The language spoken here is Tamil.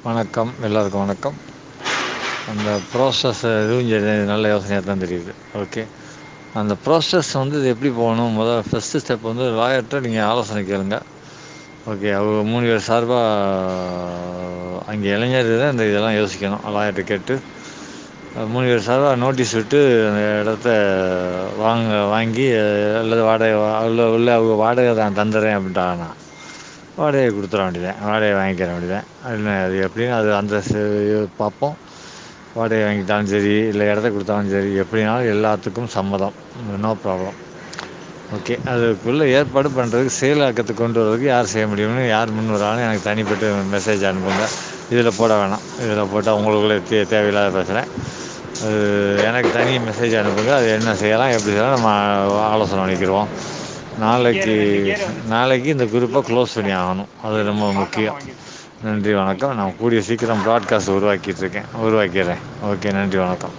வணக்கம் எல்லோருக்கும் வணக்கம் அந்த ப்ராசஸ் எதுவும் நல்ல யோசனையாக தான் தெரியுது ஓகே அந்த ப்ராசஸ் வந்து இது எப்படி போகணும் முதல் ஃபஸ்ட்டு ஸ்டெப் வந்து லாயர்கிட்ட நீங்கள் ஆலோசனை கேளுங்க ஓகே அவங்க மூணு பேர் சார்பாக அங்கே இளைஞர் தான் இந்த இதெல்லாம் யோசிக்கணும் லாயர்கிட்ட கேட்டு மூணு பேர் சார்பாக நோட்டீஸ் விட்டு அந்த இடத்த வாங்க வாங்கி அல்லது வாடகை உள்ள உள்ள அவங்க வாடகை தான் தந்துடுறேன் அப்படின்ட்டாங்கன்னா வாடகையை கொடுத்துட வேண்டியதான் வாடகையை வாங்கிக்கிற வேண்டியதான் அது அது எப்படின்னு அது அந்த பார்ப்போம் வாடகை வாங்கிட்டாலும் சரி இல்லை இடத்த கொடுத்தாலும் சரி எப்படினாலும் எல்லாத்துக்கும் சம்மதம் நோ ப்ராப்ளம் ஓகே அதுக்குள்ளே ஏற்பாடு பண்ணுறதுக்கு செயலாக்கத்துக்கு கொண்டு வரதுக்கு யார் செய்ய முடியும்னு யார் முன் வராலும் எனக்கு தனிப்பட்டு மெசேஜ் அனுப்புங்க இதில் போட வேணாம் இதில் போட்டால் உங்களுக்குள்ளே தே தேவையில்லாத பேசுகிறேன் அது எனக்கு தனி மெசேஜ் அனுப்புங்க அது என்ன செய்யலாம் எப்படி செய்யலாம் நம்ம ஆலோசனை பண்ணிக்கிடுவோம் நாளைக்கு நாளைக்கு இந்த குரூப்பை க்ளோஸ் பண்ணி ஆகணும் அது ரொம்ப முக்கியம் நன்றி வணக்கம் நான் கூடிய சீக்கிரம் ப்ராட்காஸ்ட் உருவாக்கிட்டு இருக்கேன் உருவாக்கிடுறேன் ஓகே நன்றி வணக்கம்